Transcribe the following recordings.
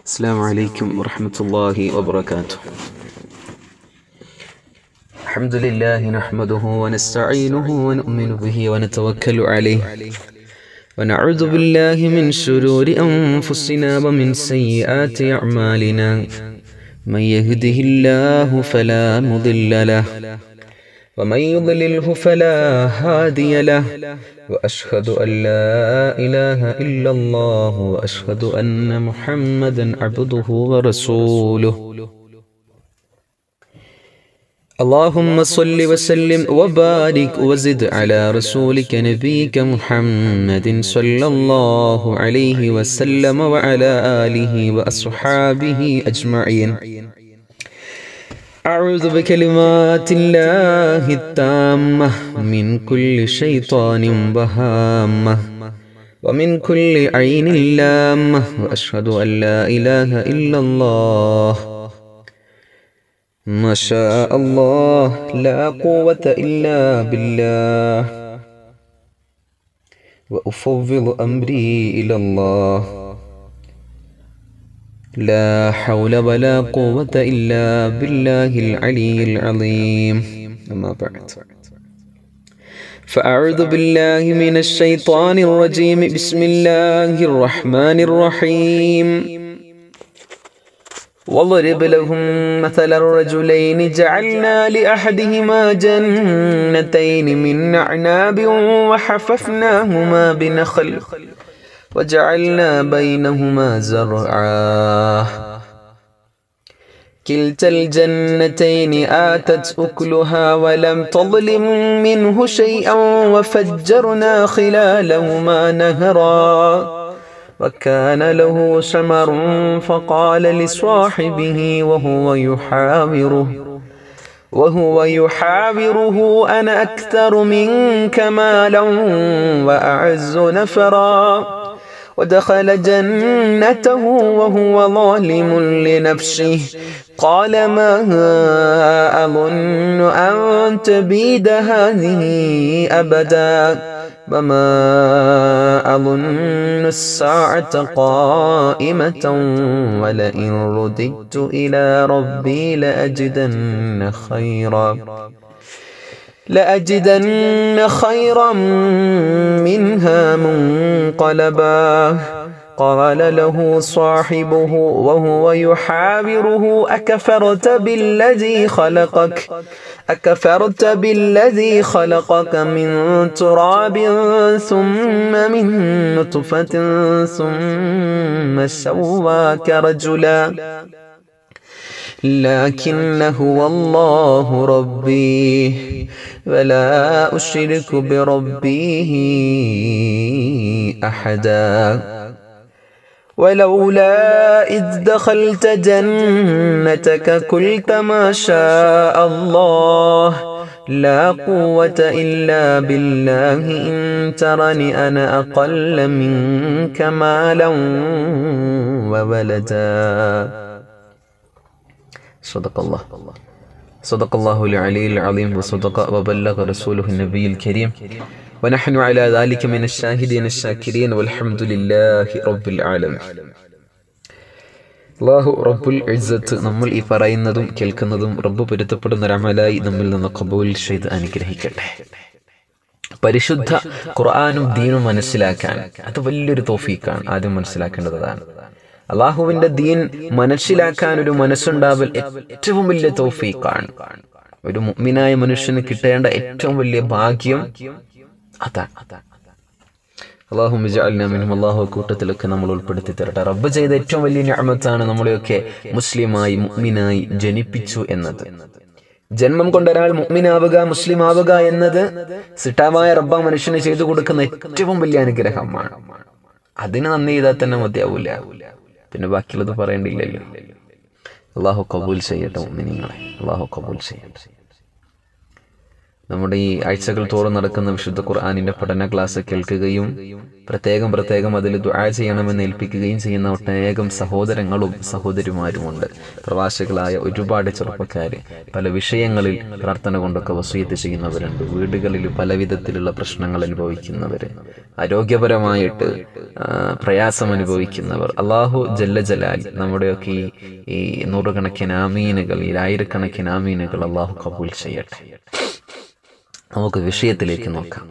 السلام عليكم ورحمة الله وبركاته الحمد لله نحمده ونستعينه ونؤمن به ونتوكل عليه ونعوذ بالله من شرور أنفسنا ومن سيئات أعمالنا من يهده الله فلا مضل له ومن يضلله فلا هادي له واشهد ان لا اله الا الله واشهد ان محمدا عبده ورسوله اللهم صل وسلم وبارك وزد على رسولك نبيك محمد صلى الله عليه وسلم وعلى اله واصحابه اجمعين أعوذ بكلمات الله التامة من كل شيطان بهامة ومن كل عين لامة وأشهد أن لا إله إلا الله ما شاء الله لا قوة إلا بالله وأفوض أمري إلى الله لا حول ولا قوة إلا بالله العلي العظيم أما بعد فأعوذ بالله من الشيطان الرجيم بسم الله الرحمن الرحيم واضرب لهم مثل الرجلين جعلنا لأحدهما جنتين من أعناب وحففناهما بنخل وجعلنا بينهما زرعا كلتا الجنتين آتت أكلها ولم تظلم منه شيئا وفجرنا خلالهما نهرا وكان له ثمر فقال لصاحبه وهو يحاوره وهو يحاوره أنا أكثر منك مالا وأعز نفرا ودخل جنته وهو ظالم لنفسه قال ما أظن أن تبيد هذه أبدا وما أظن الساعة قائمة ولئن رددت إلى ربي لأجدن خيرا لأجدن خيرا منها منقلبا قال له صاحبه وهو يحاوره أكفرت بالذي خلقك أكفرت بالذي خلقك من تراب ثم من نطفة ثم سواك رجلا لكن هو الله ربي ولا أشرك بربي أحدا ولولا إذ دخلت جنتك قلت ما شاء الله لا قوة إلا بالله إن ترني أنا أقل منك مالا وولدا صدق الله صدق الله العلي العظيم وصدق وبلغ رسوله النبي الكريم ونحن على ذلك من الشاهدين الشاكرين والحمد لله رب العالمين അള്ളാഹു റബ്ബുൽ ഇസ്സത്ത് നമ്മൾ ഈ പറയുന്നതും കേൾക്കുന്നതും റബ്ബ് പൊരുത്തപ്പെടുന്ന ഒരമലായി നമ്മിൽ നിന്ന് കബൂൽ ചെയ്ത് അനുഗ്രഹിക്കട്ടെ പരിശുദ്ധ ഖുർആാനും ദീനും മനസ്സിലാക്കാൻ അത് വലിയൊരു തോഫീക്കാണ് ആദ്യം മനസ്സിലാക്കേണ്ടതാണ് അള്ളാഹുവിന്റെ ദീൻ മനസ്സിലാക്കാൻ ഒരു മനസ്സുണ്ടാവൽ ഏറ്റവും വലിയ തോഫീക്കാണ് ഒരു മുഗ്മിനായ മനുഷ്യന് കിട്ടേണ്ട ഏറ്റവും വലിയ ഭാഗ്യം അതാണ് അള്ളാഹു മിജാലിനും അള്ളാഹു കൂട്ടത്തിലൊക്കെ നമ്മൾ ഉൾപ്പെടുത്തി തരട്ടെ റബ്ബ് ചെയ്ത ഏറ്റവും വലിയ ഞാമത്താണ് നമ്മളെയൊക്കെ മുസ്ലിമായി മുഗ്മിനായി ജനിപ്പിച്ചു എന്നത് ജന്മം കൊണ്ട് ഒരാൾ മുഗ്മിനാവുക മുസ്ലിം ആവുക എന്നത് സിട്ടാവായ റബ്ബ മനുഷ്യന് ചെയ്തു കൊടുക്കുന്ന ഏറ്റവും വലിയ അനുഗ്രഹമാണ് അതിന് നന്ദി ചെയ്താൽ തന്നെ മതിയാവൂല പിന്നെ ബാക്കിയുള്ളത് പറയേണ്ടില്ലല്ലോ അള്ളാഹു കബൂൽ ചെയ്യട്ടെ മുഗ്മിനിങ്ങളെ അള്ളാഹു കബൂൽ ചെയ്യട്ടെ നമ്മുടെ ഈ ആഴ്ചകൾ തോറും നടക്കുന്ന വിശുദ്ധ ഖുർആാനിന്റെ പഠന ക്ലാസ് കേൾക്കുകയും പ്രത്യേകം പ്രത്യേകം അതിൽ ദുആ ചെയ്യണമെന്ന് ഏൽപ്പിക്കുകയും ചെയ്യുന്ന ഒട്ടനേകം സഹോദരങ്ങളും സഹോദരിമാരുമുണ്ട് പ്രവാസികളായ ഒരുപാട് ചെറുപ്പക്കാർ പല വിഷയങ്ങളിൽ പ്രാർത്ഥന കൊണ്ടൊക്കെ വസൂയത്ത് ചെയ്യുന്നവരുണ്ട് വീടുകളിൽ പല വിധത്തിലുള്ള പ്രശ്നങ്ങൾ അനുഭവിക്കുന്നവർ ആരോഗ്യപരമായിട്ട് ആ, പ്രയാസം അനുഭവിക്കുന്നവർ അള്ളാഹു ജല്ല ജലാൽ നമ്മുടെയൊക്കെ ഈ ഈ നൂറുകണക്കിന് ആമീനുകൾ ഈ ആയിരക്കണക്കിന് ആമീനുകൾ അള്ളാഹു കബൂൽ ചെയ്യട്ടെ നമുക്ക് വിഷയത്തിലേക്ക് നോക്കാം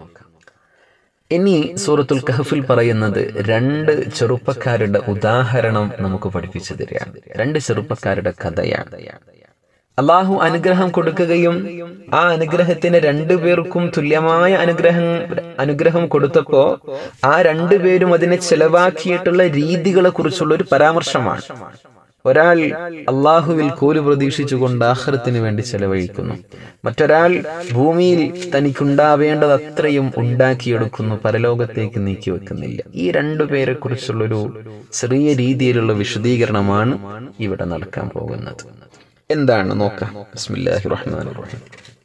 ഇനി സൂറത്തുൽ കഹഫിൽ പറയുന്നത് രണ്ട് ചെറുപ്പക്കാരുടെ ഉദാഹരണം നമുക്ക് പഠിപ്പിച്ചു തരികയാണ് രണ്ട് ചെറുപ്പക്കാരുടെ കഥയാണ് അള്ളാഹു അനുഗ്രഹം കൊടുക്കുകയും ആ അനുഗ്രഹത്തിന് രണ്ടുപേർക്കും തുല്യമായ അനുഗ്രഹം അനുഗ്രഹം കൊടുത്തപ്പോ ആ രണ്ടുപേരും അതിനെ ചെലവാക്കിയിട്ടുള്ള രീതികളെ കുറിച്ചുള്ള ഒരു പരാമർശമാണ് ഒരാൾ അള്ളാഹുവിൽ കൂലി പ്രതീക്ഷിച്ചുകൊണ്ട് ആഹ്റത്തിന് വേണ്ടി ചെലവഴിക്കുന്നു മറ്റൊരാൾ ഭൂമിയിൽ തനിക്കുണ്ടാവേണ്ടത് അത്രയും ഉണ്ടാക്കിയെടുക്കുന്നു പരലോകത്തേക്ക് നീക്കി വെക്കുന്നില്ല ഈ രണ്ടു പേരെ കുറിച്ചുള്ളൊരു ചെറിയ രീതിയിലുള്ള വിശദീകരണമാണ് ഇവിടെ നടക്കാൻ പോകുന്നത് എന്താണ് നോക്കാം ബിസ്മില്ലാഹി റഹ്മാൻ റഹീം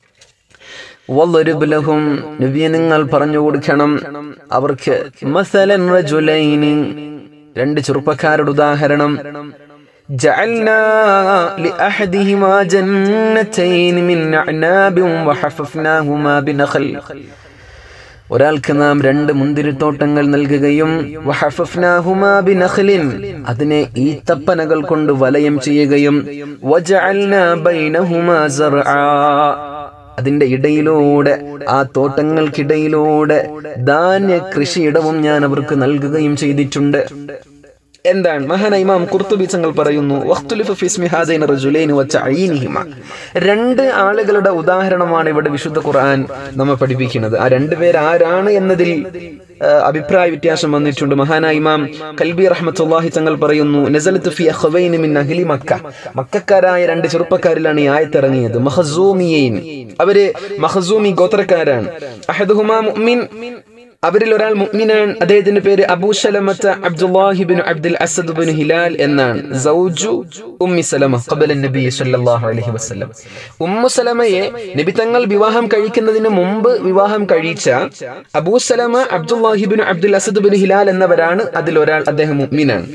വല്ലൊരുബ് ലഹും നബിയെ നിങ്ങൾ പറഞ്ഞു കൊടുക്കണം അവർക്ക് മസലൻ റജുലൈനി രണ്ട് ചെറുപ്പക്കാരുടെ ഉദാഹരണം جعلنا لأحدهما جنتين من أعناب وحففناهما بنخل ഒരാൾക്ക് നാം രണ്ട് മുന്തിരിത്തോട്ടങ്ങൾ നൽകുകയും വഹഫഫ്നാഹുമാ ബിനഖ്ലിൻ അതിനെ ഈത്തപ്പനകൾ കൊണ്ട് വലയം ചെയ്യുകയും വജഅൽനാ ബൈനഹുമാ സർആ അതിന്റെ ഇടയിലൂടെ ആ തോട്ടങ്ങൾക്കിടയിലൂടെ ധാന്യ കൃഷിയിടവും ഞാൻ അവർക്ക് നൽകുകയും ചെയ്തിട്ടുണ്ട് എന്താണ് മഹാന ഇമാം കുർത്തുബി തങ്ങൾ പറയുന്നു വഖ്തുലിഫ ഫി ഇസ്മി ഹാദൈന റജുലൈനി വതഅയീനിഹിമ രണ്ട് ആളുകളുടെ ഉദാഹരണമാണ് ഇവിടെ വിശുദ്ധ ഖുർആൻ നമ്മെ പഠിപ്പിക്കുന്നത് ആ രണ്ടുപേർ ആരാണ് എന്നതിൽ ആ, അഭിപ്രായ വ്യത്യാസം വന്നിട്ടുണ്ട് മഹാന ഇമാം കൽബി റഹ്മത്തുള്ളാഹി തങ്ങൾ പറയുന്നു നസലത്ത് ഫി അഖ്വൈനി മിൻ അഹ്ലി മക്ക മക്കക്കാരായ രണ്ട് ചെറുപ്പക്കാരിലാണ് ഈ ആയത്തിറങ്ങിയത് മഹസൂമിയൈൻ അവര് മഹസൂമി ഗോത്രക്കാരാണ് അഹദുഹുമാ മുഅ്മിൻ അവരിൽ ഒരാൾ മുഅ്മിനാൻ അദ്ദേഹത്തിന്റെ പേര് Abu Salamat Abdullah ibn Abdul Asad bin Hilal എന്നാണ് സൗജു ഉമ്മി സലമ ഖബല നബി സല്ലല്ലാഹു അലൈഹി വസല്ലം ഉമ്മു സലമയെ നബി തങ്ങൾ വിവാഹം കഴിക്കുന്നതിന് മുമ്പ് വിവാഹം കഴിച്ച Abu Salama Abdullah ibn Abdul Asad bin Hilal എന്നവരാണ് അതിൽ ഒരാൾ അദ്ദേഹം മുഅ്മിനാണ്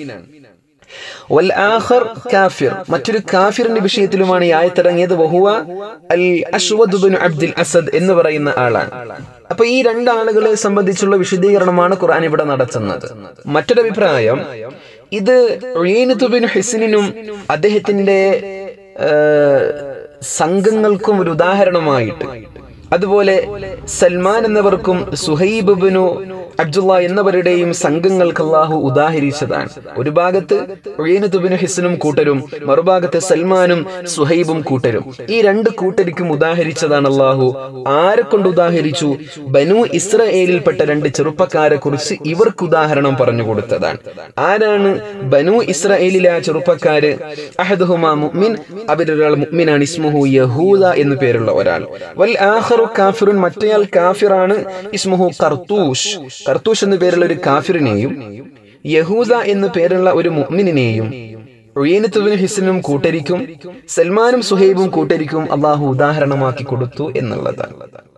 വൽ ആഖർ കാഫിർ മറ്റൊരു കാഫിറിന്റെ വിഷയത്തിലുമാണ് ഈ ആയത്തിറങ്ങിയത് വഹുവ al Aswad bin Abdul Asad എന്ന് പറയുന്ന ആളാണ് അപ്പൊ ഈ രണ്ടാളുകളെ സംബന്ധിച്ചുള്ള വിശദീകരണമാണ് ഖുർആൻ ഇവിടെ നടത്തുന്നത് മറ്റൊരു അഭിപ്രായം ഇത് ഉയൈനത്ത് ബിൻ ഹിസ്നിനും അദ്ദേഹത്തിന്റെ ആ, സംഘങ്ങൾക്കും ഒരു ഉദാഹരണമായിട്ട് അതുപോലെ സൽമാൻ എന്നവർക്കും സുഹൈബ് ബിനു അബ്ദുള്ള എന്നവരുടെയും സംഘങ്ങൾക്ക് അള്ളാഹു ഉദാഹരിച്ചതാണ് ഒരു ഭാഗത്ത് ഉയൈനത്തുബിന് ഹിസനും കൂട്ടരും മറുഭാഗത്ത് സൽമാനും സുഹൈബും കൂട്ടരും ഈ രണ്ട് കൂട്ടരിക്കും ഉദാഹരിച്ചതാണ് അള്ളാഹു ആരെ കൊണ്ട് ഉദാഹരിച്ചു ബനു ഇസ്രയേലിൽപ്പെട്ട രണ്ട് ചെറുപ്പക്കാരെ കുറിച്ച് ഇവർക്ക് ഉദാഹരണം പറഞ്ഞു കൊടുത്തതാണ് ആരാണ് ബനു ഇസ്രയേലിലെ ആ ചെറുപ്പക്കാര് അഹദുഹുമാ മുഅ്മിൻ അവരൊരാൾ മുഅ്മിനാണ് ഇസ്മുഹു യഹൂദ എന്നു പേരുള്ള ഒരാൾ വൽ ആഖറു കാഫിറുൻ മറ്റേയാൾ കാഫിറാണ് ഇസ്മുഹു കർത്തൂഷ് കർത്തൂഷ് എന്നു പേരുള്ള ഒരു കാഫിറിനെയും യഹൂദ എന്നു പേരുള്ള ഒരു മുഅ്മിനെയും ഉയനത്തുവിന് ഹിസനും കൂട്ടരിക്കും സൽമാനും സുഹൈബും കൂട്ടരിക്കും അള്ളാഹു ഉദാഹരണമാക്കി കൊടുത്തു എന്നുള്ളതാണ്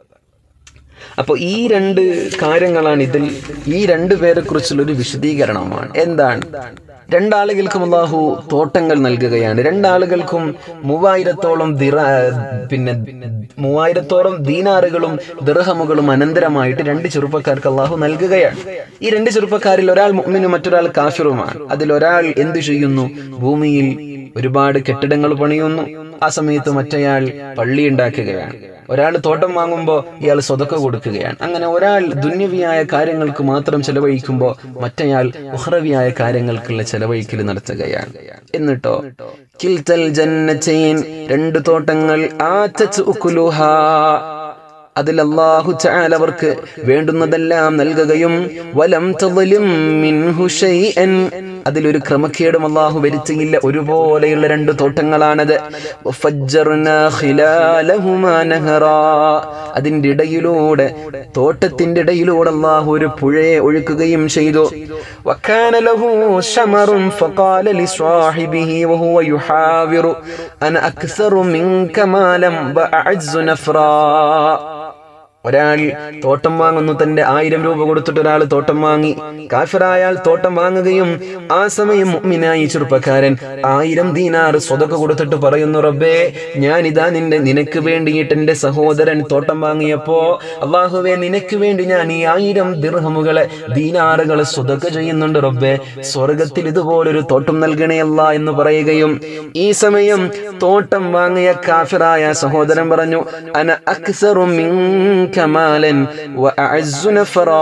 അപ്പോൾ ഈ രണ്ട് കാര്യങ്ങളാണ് ഇതിൽ ഈ രണ്ട് പേരെ കുറിച്ചുള്ള ഒരു വിശദീകരണമാണ് എന്താണ് രണ്ടാളുകൾക്കും അള്ളാഹു തോട്ടങ്ങൾ നൽകുകയാണ് രണ്ടാളുകൾക്കും മൂവായിരത്തോളം ദിറ പിന്നെ മൂവായിരത്തോളം ദീനാറുകളും ദിർഹമുകളും അനന്തരമായിട്ട് രണ്ട് ചെറുപ്പക്കാർക്ക് അള്ളാഹു നൽകുകയാണ് ഈ രണ്ട് ചെറുപ്പക്കാരിൽ ഒരാൾ മുഅ്മിനും മറ്റൊരാൾ കാഫിറുമാണ് അതിൽ ഒരാൾ എന്തു ചെയ്യുന്നു ഭൂമിയിൽ ഒരുപാട് കെട്ടിടങ്ങൾ പണിയുന്നു ആ സമയത്ത് മറ്റേയാൾ പള്ളി ഉണ്ടാക്കുകയാണ് ഒരാൾ തോട്ടം വാങ്ങുമ്പോൾ ഇയാൾ സ്വതക്ക കൊടുക്കുകയാണ് അങ്ങനെ ഒരാൾ ദുന്യവിയായ കാര്യങ്ങൾക്ക് മാത്രം ചെലവഴിക്കുമ്പോൾ മറ്റേയാൾ ഉഹ്റവിയായ കാര്യങ്ങൾക്കുള്ള ചെലവഴിക്കൽ നടത്തുകയാണ് എന്നിട്ടോ കിൽത്തൽ ജന്നച്ചൈൻ രണ്ട് തോട്ടങ്ങൾ ആറ്റച്ച് ഉക്കുലുഹാ അതിൽ അള്ളാഹു ചാൽ അവർക്ക് വേണ്ടുന്നതെല്ലാം നൽകുകയും വലം തളിലും മിൻഹു ഷൈഅൻ അതിലൊരു ക്രമക്കേടും അള്ളാഹു വരുത്തിയില്ല ഒരുപോലെയുള്ള രണ്ട് തോട്ടങ്ങളാണത് വഫജ്ജർനാ ഖിലാലഹുമാ നഹറാ. അതിന്റെ ഇടയിലൂടെ തോട്ടത്തിന്റെ ഇടയിലൂടെ അള്ളാഹു ഒരു പുഴയെ ഒഴുക്കുകയും ചെയ്തു وكان له شمر فقال لصاحبه وهو يحاور أنا أكثر منك مالا وأعز نفرا ഒരാൾ തോട്ടം വാങ്ങുന്നു തന്റെ ആയിരം രൂപ കൊടുത്തിട്ട് ഒരാൾ തോട്ടം വാങ്ങി കാഫിറായാൽ തോട്ടം വാങ്ങുകയും ആ സമയം മുഅ്മിനായി ചെറുപ്പക്കാരൻ ആയിരം ദീനാർ സ്വതക്ക കൊടുത്തിട്ട് പറയുന്നു റബ്ബേ ഞാൻ ഇതാ നിന്റെ നിനക്ക് വേണ്ടിയിട്ട് എന്റെ സഹോദരൻ തോട്ടം വാങ്ങിയപ്പോ അള്ളാഹുവേ നിനക്ക് വേണ്ടി ഞാൻ ഈ ആയിരം ദിർഹമുകളെ ദീനാറുകളെ സ്വതക്ക ചെയ്യുന്നുണ്ട് റബ്ബേ സ്വർഗത്തിൽ ഇതുപോലൊരു തോട്ടം നൽകണയല്ല എന്ന് പറയുകയും ഈ സമയം തോട്ടം വാങ്ങിയ കാഫിറായ സഹോദരൻ പറഞ്ഞു അന അക്സറു മിൻക മാലൻ വഅഅസ്സു നഫറാ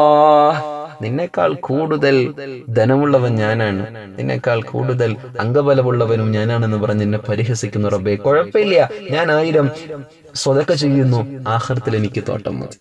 നിന്നേക്കാൾ കൂടുതൽ ധനമുള്ളവൻ ഞാനാണ് നിന്നേക്കാൾ കൂടുതൽ അംഗബലമുള്ളവനും ഞാനാണെന്ന് പറഞ്ഞ് എന്നെ പരിഹസിക്കുന്നു റബ്ബേ കുഴപ്പമില്ല ഞാൻ ആയിരം സ്വതക്ക ചെയ്യുന്നു ആഹ്റത്തിൽ എനിക്ക് തോട്ടം മതി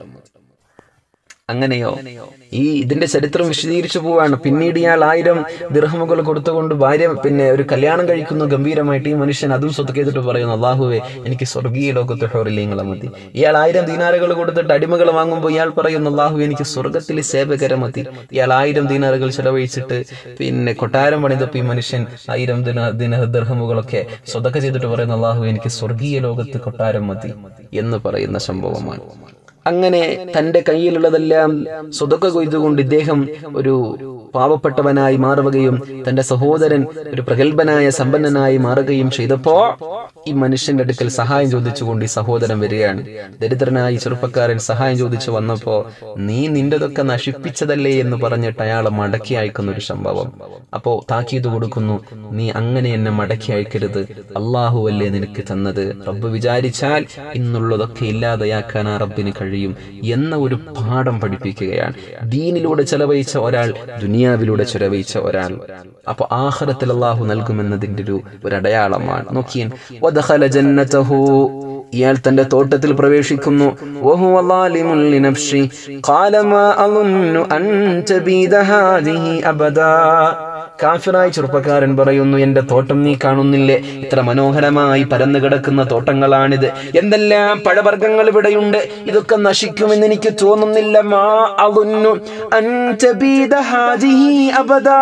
അങ്ങനെയോ ഈ ഇതിന്റെ ചരിത്രം വിശദീകരിച്ചു പോവാണ് പിന്നീട് ഇയാൾ ആയിരം ദിർഹമുകൾ കൊടുത്തുകൊണ്ട് ഭാര്യ പിന്നെ ഒരു കല്യാണം കഴിക്കുന്നു ഗംഭീരമായിട്ട് ഈ മനുഷ്യൻ അതും സ്വത്ത് ചെയ്തിട്ട് പറയുന്നു അള്ളാഹുവെ എനിക്ക് സ്വർഗീയ ലോകത്തെ ഹോറിലിങ്ങളെ മതി ഇയാൾ ആയിരം ദീനാറുകൾ കൊടുത്തിട്ട് അടിമകൾ വാങ്ങുമ്പോൾ ഇയാൾ പറയുന്നു അള്ളാഹു എനിക്ക് സ്വർഗത്തിൽ സേവകരെ മതി ഇയാൾ ആയിരം ദീനാറുകൾ ചെലവഴിച്ചിട്ട് പിന്നെ കൊട്ടാരം പണിതപ്പോ ഈ മനുഷ്യൻ ആയിരം ദിന ദിന ദർഹമുകളൊക്കെ സ്വതക്ക ചെയ്തിട്ട് പറയുന്നു അള്ളാഹു എനിക്ക് സ്വർഗീയ ലോകത്ത് കൊട്ടാരം മതി എന്ന് പറയുന്ന സംഭവമാണ് അങ്ങനെ തന്റെ കയ്യിലുള്ളതെല്ലാം സ്വതക്ക കൊയ്തുകൊണ്ട് ഇദ്ദേഹം ഒരു പാവപ്പെട്ടവനായി മാറുകയും തന്റെ സഹോദരൻ ഒരു പ്രഗത്ഭനായ സമ്പന്നനായി മാറുകയും ചെയ്തപ്പോ ഈ മനുഷ്യന്റെ അടുക്കൽ സഹായം ചോദിച്ചുകൊണ്ട് ഈ സഹോദരൻ വരികയാണ് ദരിദ്രനായി ചെറുപ്പക്കാരൻ സഹായം ചോദിച്ചു വന്നപ്പോ നീ നിന്റെതൊക്കെ നശിപ്പിച്ചതല്ലേ എന്ന് പറഞ്ഞിട്ട് അയാളെ മടക്കി അയക്കുന്ന ഒരു സംഭവം അപ്പോ താക്കീത് കൊടുക്കുന്നു നീ അങ്ങനെ എന്നെ മടക്കി അയക്കരുത് അള്ളാഹു അല്ലേ നിനക്ക് തന്നത് റബ്ബ് വിചാരിച്ചാൽ ഇന്നുള്ളതൊക്കെ ഇല്ലാതെയാക്കാൻ ആ റബ്ബിന് കഴിയും എന്ന ഒരു പാഠം പഠിപ്പിക്കുകയാണ് ദീനിലൂടെ ചെലവഴിച്ച ഒരാൾ ദുനിയാവിലൂടെ ചെലവഴിച്ച ഒരാൾ അപ്പൊ ആഹ്റത്തിൽ അള്ളാഹു നൽകുമെന്നതിന്റെ ഒരു ഒരു അടയാളമാണ് നോക്കിയൻ വദഖല ജന്നതഹു ഇയാൾ തന്റെ തോട്ടത്തിൽ പ്രവേശിക്കുന്നു വഹുവ ളാലിമുൻ ലിനഫ്സി ഖാല മാ അളുന്നു അൻ തബീദ ഹാദിഹി അബദാ കാഫിറായ ചെറുപ്പക്കാരൻ പറയുന്നു എന്റെ തോട്ടം നീ കാണുന്നില്ലേ ഇത്ര മനോഹരമായി പരന്നു കിടക്കുന്ന തോട്ടങ്ങളാണിത് എന്തെല്ലാം പഴവർഗ്ഗങ്ങൾ ഇവിടെയുണ്ട് ഇതൊക്കെ നശിക്കുമെന്ന് എനിക്ക് തോന്നുന്നില്ല മാ അളുന്നു അൻ തബീദ ഹാദിഹി അബദാ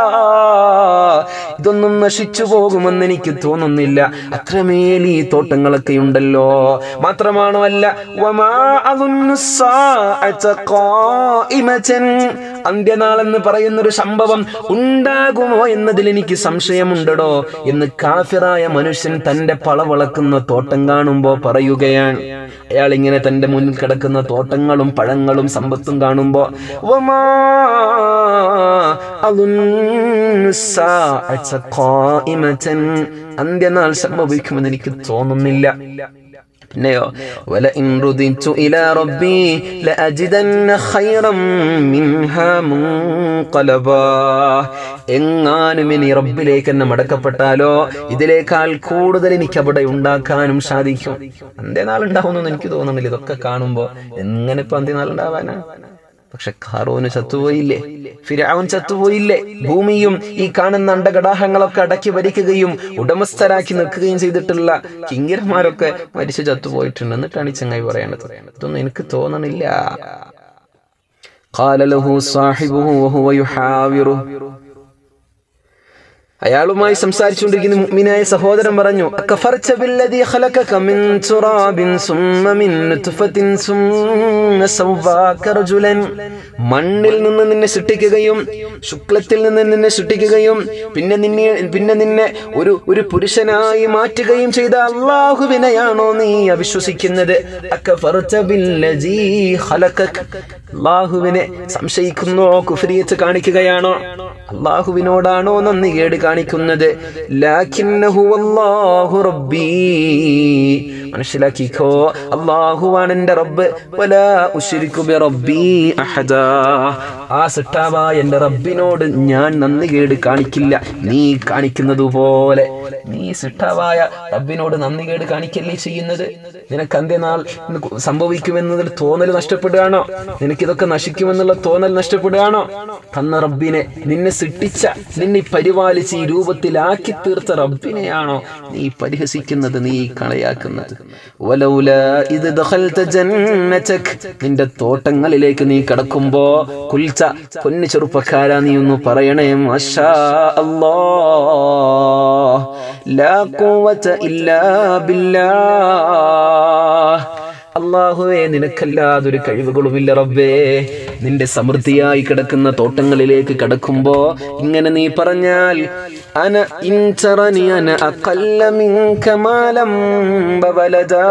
ഇതൊന്നും നശിച്ചു പോകുമെന്ന് എനിക്ക് തോന്നുന്നില്ല അത്രമേൽ ഈ തോട്ടങ്ങളൊക്കെ ഉണ്ടല്ലോ മാത്രമാണോ അല്ല വമാ അളുന്നു സാഅത ഖായിമതൻ അന്ത്യനാളെന്ന് പറയുന്ന ഒരു സംഭവം ഉണ്ടാകുമോ എന്നതിൽ എനിക്ക് സംശയമുണ്ടടോ എന്ന് കാഫിറായ മനുഷ്യൻ തന്റെ പളവളക്കുന്ന തോട്ടം കാണുമ്പോ പറയുകയാണ് അയാൾ ഇങ്ങനെ തന്റെ മുന്നിൽ കിടക്കുന്ന തോട്ടങ്ങളും പഴങ്ങളും സമ്പത്തും കാണുമ്പോ വമാ അളുന്നു സാഅത ഖായിമതൻ അന്ത്യനാൾ സംഭവിക്കുമെന്ന് എനിക്ക് തോന്നുന്നില്ല പിന്നെയോ വലഇൻ റുദിതു ഇലാ റബ്ബി ലഅജിദന്ന ഖൈറൻ മിൻഹാ മുൻഖലബാ എങ്ങാനും ഇനി റബ്ബിലേക്ക് എന്നെ മടക്കപ്പെട്ടാലോ ഇതിനേക്കാൾ കൂടുതൽ എനിക്ക് അവിടെ ഉണ്ടാക്കാനും സാധിക്കും അന്ത്യനാൾ ഉണ്ടാവുമെന്ന് എനിക്ക് തോന്നുന്നില്ല ഇതൊക്കെ കാണുമ്പോ എങ്ങനെ ഇപ്പൊ അന്ത്യനാൾ ഉണ്ടാവാനാണ് പക്ഷെ ഖാറൂന് ചത്തുപോയില്ലേ ഫിരാവുൻ ചത്തുപോയില്ലേ ഭൂമിയും ഈ കാണുന്ന അണ്ടകടാഹങ്ങളൊക്കെ അടക്കി ഭരിക്കുകയും ഉടമസ്ഥരാക്കി നിൽക്കുകയും ചെയ്തിട്ടുള്ള കിങ്കിരന്മാരൊക്കെ മരിച്ചു ചത്തുപോയിട്ടുണ്ട് എന്നിട്ടാണ് ഈ ചങ്ങായി പറയേണ്ടത് ഇതൊന്നും എനിക്ക് തോന്നണില്ല قال له صاحبه وهو يحاوره അയാളുമായി സംസാരിച്ചുകൊണ്ടിരിക്കുന്ന മുഅ്മിനായ സഹോദരൻ പറഞ്ഞു അക്കഫർച്ച ബില്ലദീ ഖലഖക മിൻ തുറാബിൻ സുമ്മ മിൻ നുത്ഫത്തിൻ സുമ്മ സവ്വാക റജുലൻ മണ്ണിൽ നിന്ന് നിന്നെ സൃഷ്ടിക്കുകയും ശുക്ലത്തിൽ നിന്ന് നിന്നെ സൃഷ്ടിക്കുകയും പിന്നെ നിന്നെ പിന്നെ നിന്നെ ഒരു ഒരു പുരുഷനായി മാറ്റുകയും ചെയ്ത അള്ളാഹുവിനെയാണോ നീ അവിശ്വസിക്കുന്നത് അക്കഫർച്ച ബില്ലദീ ഖലഖക അള്ളാഹുവിനെ സംശയിക്കുന്നോ കുഫരിയത്ത് കാണിക്കുകയാണോ അള്ളാഹുവിനോടാണോ നന്ദി കേട് കാണിക്കുന്നത് ലാക്കിന്നഹു അല്ലാഹു റബ്ബീ മനസ്സിലാക്കിക്കോ അള്ളാഹുവാണ് എന്റെ റബ്ബ് വലാ ഉശ്രിക്കു ബി റബ്ബീ അഹദാ ആ സിട്ടാവായ എന്റെ റബ്ബിനോട് ഞാൻ നന്ദി കേട് കാണിക്കില്ല നീ കാണിക്കുന്നത് പോലെ നീ സിട്ടാവായ റബ്ബിനോട് നന്ദി കേട് കാണിക്കല്ലേ ചെയ്യുന്നത് നിനക്ക് അന്ത്യനാൾ സംഭവിക്കുമെന്നതിൽ തോന്നൽ നഷ്ടപ്പെടുകയാണോ നിനക്കിതൊക്കെ നശിക്കുമെന്നുള്ള തോന്നൽ നഷ്ടപ്പെടുകയാണോ തന്ന റബ്ബിനെ നിന്നെ സൃഷ്ടിച്ച നിന്നെ പരിപാലിച്ച് ഈ രൂപത്തിലാക്കി തീർത്ത റബ്ബിനെയാണോ നീ പരിഹസിക്കുന്നത് നീ കളയാക്കുന്നത് വലൗല ഇത് ദഖൽത ജന്നതക് നിന്റെ തോട്ടങ്ങളിലേക്ക് നീ കടക്കുമ്പോ കുൽച്ച പൊന്നു ചെറുപ്പക്കാരാ നീ ഒന്ന് പറയണേ മാഷാ അല്ലാ ലാ ഖുവത ഇല്ലാ ബില്ലാ അള്ളാഹുവേ നിനക്കല്ലാതൊരു കഴിവുകളുമില്ല റബ്ബേ നിന്റെ സമൃദ്ധിയായി കിടക്കുന്ന തോട്ടങ്ങളിലേക്ക് കടക്കുമ്പോ ഇങ്ങനെ നീ പറഞ്ഞാൽ അന ഇൻചറനി അന അഖല്ല മിൻക മാലം ബവലദാ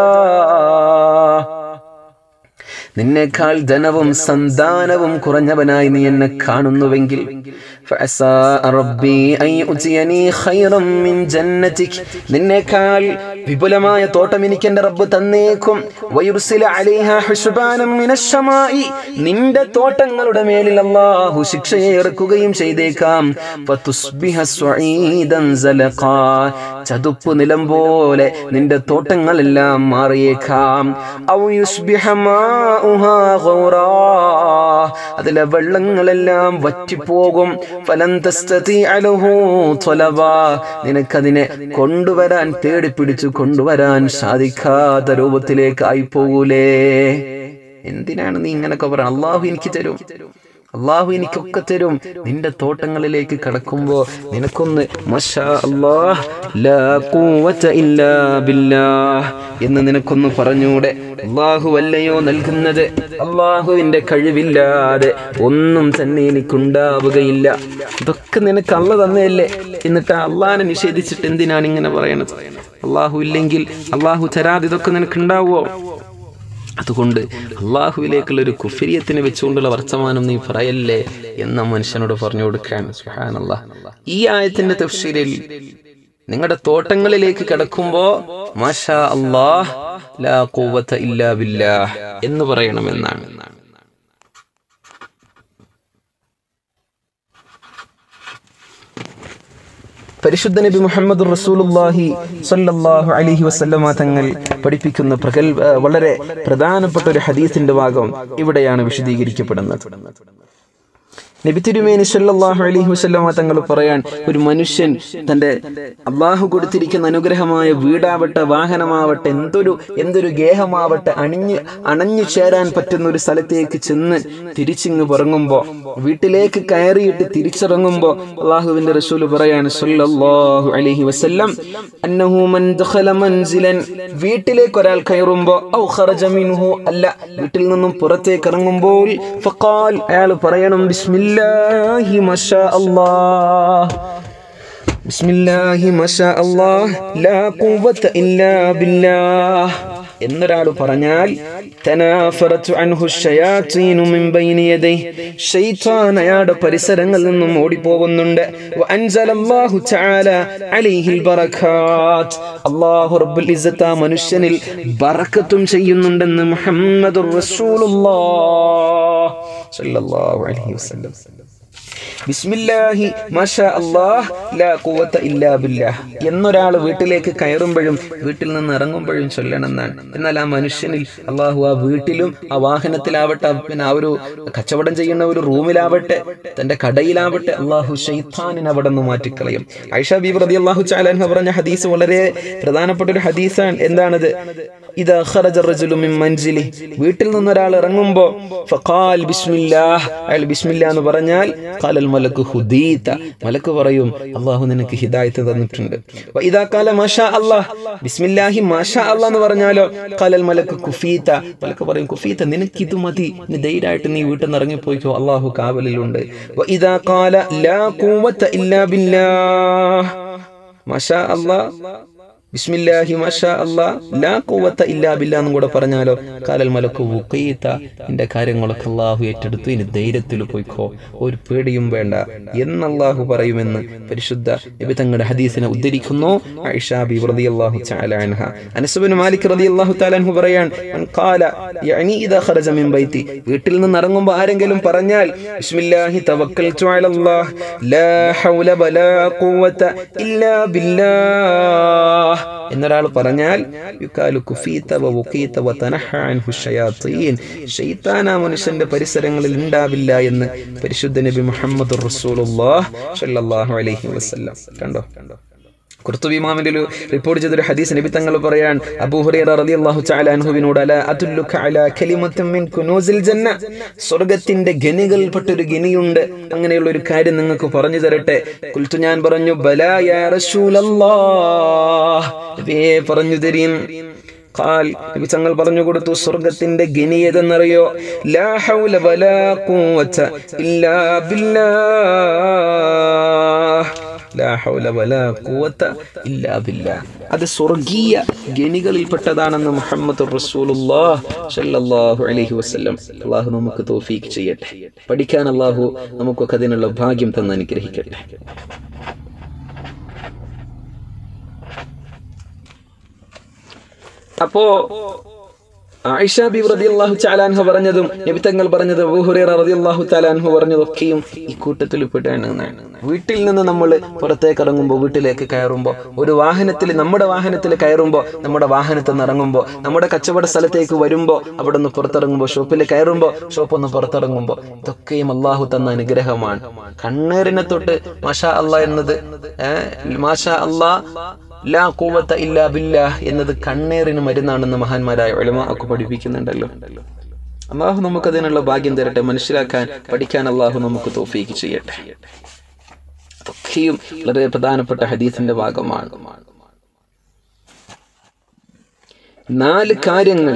നിന്നേക്കാൾ ധനവും സന്താനവും കുറഞ്ഞവനായി നീ എന്നെ കാണുന്നുവെങ്കിൽ ഫഅസാ റബ്ബി അൻ യുഅ്തിയനി ഖൈറൻ മിൻ ജന്നതിക് നിന്നേക്കാൾ വിപുലമായ തോട്ടം എനിക്ക് എന്റെ റബ്ബ് തന്നേക്കും വയുർസില അലൈഹാ ഹുസ്ബാനം മിനശ് ശമാഇ നിന്റെ തോട്ടങ്ങളുടെ മേലിൽ അല്ലാഹു ശിക്ഷയെ ഇറക്കുകയും ചെയ്തേക്കാം ഫതുസ്ബിഹ സ്വഈദൻ സലഖാ ചതുപ്പ് നിലം പോലെ നിന്റെ തോട്ടങ്ങളെല്ലാം മാറിയേക്കാം ഔ യുസ്ബിഹ മാഉഹാ ഗൗറാ അതിലെ വെള്ളങ്ങളെല്ലാം വറ്റിപ്പോകും ഫലൻ തസ്തതിഅ ലഹു ത്വലബാ നിനക്കതിനെ കൊണ്ടുവരാൻ തേടി പിടിച്ചു കൊണ്ടുവരാൻ സാധിക്കാത്ത രൂപത്തിലേക്ക് ആയി പോകൂലേ എന്തിനാണ് നീ ഇങ്ങനൊക്കെ പറയുന്നത് അള്ളാഹു എനിക്ക് തരും അള്ളാഹു എനിക്കൊക്കെ തരും നിന്റെ തോട്ടങ്ങളിലേക്ക് കടക്കുമ്പോ നിനക്കൊന്ന് മഷാ അല്ലാഹ് ലാ ഖുവത ഇല്ലാ ബില്ലാഹ് എന്ന് നിനക്കൊന്ന് പറഞ്ഞൂടെ അള്ളാഹു അല്ലയോ നൽകുന്നത് അള്ളാഹുവിന്റെ കഴിവില്ലാതെ ഒന്നും തന്നെ എനിക്കുണ്ടാവുകയില്ല ഇതൊക്കെ നിനക്ക് അള്ള തന്നെയല്ലേ എന്നിട്ട് അള്ളാഹിനെ നിഷേധിച്ചിട്ട് എന്തിനാണ് ഇങ്ങനെ പറയണത് അള്ളാഹു ഇല്ലെങ്കിൽ അള്ളാഹു തരാതെ ഇതൊക്കെ നിനക്കുണ്ടാവുമോ അതുകൊണ്ട് അള്ളാഹുവിലേക്കുള്ള ഒരു കുഫിരിയത്തിനെ വെച്ചുകൊണ്ടുള്ള വർത്തമാനം നീ പറയല്ലേ എന്ന മനുഷ്യനോട് പറഞ്ഞു കൊടുക്കാൻ സുഹാനല്ല ഈ ആയത്തിന്റെ തഫ്സീരിൽ നിങ്ങളുടെ തോട്ടങ്ങളിലേക്ക് കിടക്കുമ്പോ മാഷാ അള്ളാഹ് ലാ ഖുവത ഇല്ലാ ബില്ലാഹ് എന്ന് പറയണമെന്നാണ് പരിശുദ്ധ നബി മുഹമ്മദ് റസൂലുള്ളാഹി സ്വല്ലല്ലാഹു അലൈഹി വസല്ലമ തങ്ങൾ പഠിപ്പിക്കുന്ന പ്രഗൽ വളരെ പ്രധാനപ്പെട്ട ഒരു ഹദീസിന്റെ ഭാഗം ഇവിടെയാണ് വിശദീകരിക്കപ്പെടുന്നത് നബി തിരുമേനി സല്ലല്ലാഹു അലൈഹി വസല്ലമ തങ്ങൾ പറയാൻ ഒരു മനുഷ്യൻ തന്റെ അള്ളാഹു കൊടുത്തിരിക്കുന്ന അനുഗ്രഹമായ വീടാവട്ടെ വാഹനമാവട്ടെ എന്തൊരു എന്തൊരു ഗേഹമാവട്ടെ അണിഞ്ഞ് അണഞ്ഞു ചേരാൻ പറ്റുന്ന ഒരു സ്ഥലത്തേക്ക് ചെന്ന് തിരിച്ചിങ്ങ് പറങ്ങുമ്പോ വീട്ടിലേക്ക് കയറിയിട്ട് തിരിച്ചിറങ്ങുമ്പോ അള്ളാഹുവിന്റെ റസൂൽ പറയാണ് സല്ലല്ലാഹു അലൈഹി വസല്ലം അന്നഹു മൻ ദഖല മൻസിലൻ വീട്ടിലേക്ക് ഒരാൾ കയറുമ്പോ ഔ ഖറജ മിൻഹു അല്ല വീട്ടിൽ നിന്നും പുറത്തേക്ക് ഇറങ്ങുമ്പോൾ ഫഖാൽ അയാൾ പറയണം ബിസ്മില്ലാഹി മഷാ അല്ലാഹ് ബിസ്മില്ലാഹി മഷാ അല്ലാഹ് ലാ ഖുവത ഇല്ലാ ബില്ലാഹ് എന്നൊരാൾ പറഞ്ഞാൽ തനാഫറത്തു അൻഹു ശയാത്തീനു മിൻ ബൈനി യദൈഹി ശൈത്താൻ അയാളുടെ പരിസരങ്ങളിൽ നിന്നും ഓടിപ്പോകുന്നുണ്ട് വ അൻസലല്ലാഹു തആല അലൈഹിൽ ബറകാത്ത് അല്ലാഹു റബ്ബുൽ ഇസ്സത്ത് ആ മനുഷ്യനിൽ ബറക്കത്തും ചെയ്യുന്നുണ്ടെന്ന് മുഹമ്മദുർ റസൂലുള്ളാഹ് സ്വല്ലല്ലാഹു അലൈഹി വസല്ലം ബിസ്മില്ലാഹി മാഷാ അല്ലാഹ് ലാ ഖുവത ഇല്ലാ ബില്ലാഹ് എന്നൊരാൾ വീട്ടിലേക്ക് കയറുമ്പോഴും വീട്ടിൽ നിന്ന് ഇറങ്ങുമ്പോഴും ചൊല്ലണമെന്നാണ് എന്നാൽ ആ മനുഷ്യനിൽ അള്ളാഹു ആ വീട്ടിലും ആ വാഹനത്തിലാവട്ടെ പിന്നെ ആ ഒരു കച്ചവടം ചെയ്യുന്ന ഒരു റൂമിലാവട്ടെ തന്റെ കടയിലാവട്ടെ അള്ളാഹു ഷെയ്ത്താനിനെ അവിടെ നിന്ന് മാറ്റിക്കളയും ഐഷ ബീബ് റതി അള്ളാഹു ചാലാൻഹ പറഞ്ഞ ഹദീസ് വളരെ പ്രധാനപ്പെട്ട ഒരു ഹദീസാണ് എന്താണത് ഇത് മൻസിലി വീട്ടിൽ നിന്ന് ഒരാൾ ഇറങ്ങുമ്പോ ഫഖാൽ ബിസ്മില്ലാഹ് അയാൾ ബിസ്മില്ല എന്ന് പറഞ്ഞാൽ ഖാലൽ മലക്ക് ഹുദീത മലക്ക് പറയും അള്ളാഹു നിനക്ക് ഹിദായത്ത് തന്നിട്ടുണ്ട് വ ഇദാ ഖാല മാഷാ അല്ലാഹ് ബിസ്മില്ലാഹി മാഷാ അല്ലാഹ് എന്ന് പറഞ്ഞാലോ ഖാലൽ മലക്ക് കുഫീത മലക്ക് പറയും കുഫീത നിനക്ക് ഇത് മതി നീ ധൈര്യമായിട്ട് നീ വീട്ടിൽ നിന്ന് ഇറങ്ങിപ്പോയിക്കോ അള്ളാഹു കാവലിലുണ്ട് വ ഇദാ ഖാല ലാ ഖുവത ഇല്ലാ ബില്ലാഹ് മാഷാ അല്ലാഹ് ബിസ്മില്ലാഹി മാഷാ അല്ലാ ലാ ഖുവത ഇല്ലാ ബില്ലാ എന്നും കൂടെ പറഞ്ഞാലോ കാലൽ മലക്ക് വുഖീത നിന്റെ കാര്യങ്ങളൊക്കെ അള്ളാഹു ഏറ്റെടുത്തു ഇനി ധൈര്യത്തിൽ പോയിക്കോ ഒരു പേടിയും വേണ്ട എന്ന് അള്ളാഹു പറയുമെന്ന് പരിശുദ്ധ നബി തങ്ങളുടെ ഹദീസിനെ ഉദ്ധരിക്കുന്നു ആയിഷ ബി റളിയല്ലാഹു തആല അൻഹ അനസ് ബിൻ മാലിക് റളിയല്ലാഹു തആല അൻഹു പറയാൻ മൻ ഖാല യഅനി ഇദാ ഖറജ മിൻ ബൈതി വീട്ടിൽ നിന്ന് ഇറങ്ങുമ്പോൾ ആരെങ്കിലും പറഞ്ഞാൽ ബിസ്മില്ലാഹി തവക്കൽതു അലല്ലാഹ് ലാ ഹൗല വലാ ഖുവത ഇല്ലാ ബില്ലാഹ് എന്നൊരാൾ പറഞ്ഞാൽ യുക്കാലു കുഫീത വ വുഖീത വ തനഹ അൻഹു ശയാത്തീൻ ശൈത്താൻ ആ മനുഷ്യന്റെ പരിസരങ്ങളിൽ ഉണ്ടാവില്ല എന്ന് പരിശുദ്ധ നബി മുഹമ്മദ് റസൂലുള്ളാഹ് സ്വല്ലല്ലാഹു അലൈഹി വസല്ലം കണ്ടോ കുർത്തുബി ഇമാമിന്റെ ഒരു റിപ്പോർട്ട് ചെയ്തൊരു ഹദീസ് നബി തങ്ങൾ പറയാൻ അബൂ ഹുറൈറ റളിയല്ലാഹു തആല അൻഹുവിനോട് അല അതുല്ലുക അലാ കലിമത്തും മിൻ കുനൂസിൽ ജന്ന സ്വർഗ്ഗത്തിന്റെ ഗനികൾപ്പെട്ട ഒരു ഗനിയുണ്ട് അങ്ങനെയുള്ള ഒരു കാര്യം നിങ്ങൾക്ക് പറഞ്ഞു തരട്ടെ കുൽത്തു ഞാൻ പറഞ്ഞു ബലാ യാ റസൂലല്ലാഹ് നബിയേ പറഞ്ഞു തരീൻ ഖാൽ നബി തങ്ങൾ പറഞ്ഞു കൊടുത്തു സ്വർഗത്തിന്റെ ഗനി ഏതെന്നറിയോ ലാ ഹൗല വലാ ഖുവത ഇല്ലാ ബില്ലാഹ് ലാ ഹൗല വലാ ഖുവത ഇല്ലാ ബില്ലാഹ് അത് സ്വർഗീയ ഗനികളിൽപ്പെട്ടതാണെന്ന് മുഹമ്മദ് റസൂലുള്ളാഹ് സല്ലല്ലാഹു അലൈഹി വസല്ലം അള്ളാഹു നമുക്ക് തൗഫീഖ് ചെയ്യട്ടെ പഠിക്കാൻ അള്ളാഹു നമുക്കൊക്കെ അതിനുള്ള ഭാഗ്യം തന്ന് അനുഗ്രഹിക്കട്ടെ അപ്പോ ആയിഷ ബി റളിയല്ലാഹു തആലാൻഹു പറഞ്ഞതും നബി തങ്ങൾ പറഞ്ഞത് അബൂ ഹുറൈറ റളിയല്ലാഹു തആലാൻഹു പറഞ്ഞതൊക്കെയും ഈ കൂട്ടത്തിൽ പെട്ടാണ് എന്നാണ് വീട്ടിൽ നിന്ന് നമ്മൾ പുറത്തേക്ക് ഇറങ്ങുമ്പോൾ വീട്ടിലേക്ക് കയറുമ്പോൾ ഒരു വാഹനത്തിൽ നമ്മുടെ വാഹനത്തിൽ കയറുമ്പോൾ നമ്മുടെ വാഹനത്തിൽ നിന്ന് ഇറങ്ങുമ്പോൾ നമ്മുടെ കച്ചവട സ്ഥലത്തേക്ക് വരുമ്പോൾ അവിടെ നിന്ന് പുറത്തിറങ്ങുമ്പോൾ ഷോപ്പിൽ കയറുമ്പോൾ ഷോപ്പ് ഒന്ന് പുറത്തിറങ്ങുമ്പോൾ ഇതൊക്കെയും അള്ളാഹു തന്ന അനുഗ്രഹമാണ് കണ്ണേറിനെ തൊട്ട് മാഷാ അള്ളാ എന്നത് ഏഹ് മാഷാ അള്ളാ ലാ കൂവത്ത ഇല്ലാ ബില്ലാഹ് എന്നത് കണ്ണേറിന് മരുന്നാണെന്ന് മഹാന്മാരായ ഒലമ ഒക്കെ പഠിപ്പിക്കുന്നുണ്ടല്ലോ അള്ളാഹു നമുക്ക് അതിനുള്ള ഭാഗ്യം തരട്ടെ മനസ്സിലാക്കാൻ പഠിക്കാൻ അള്ളാഹു നമുക്ക് തോഫീക്ക് ചെയ്യട്ടെ അതൊക്കെയും വളരെ പ്രധാനപ്പെട്ട ഹദീസിന്റെ ഭാഗമാണ് നാല് കാര്യങ്ങൾ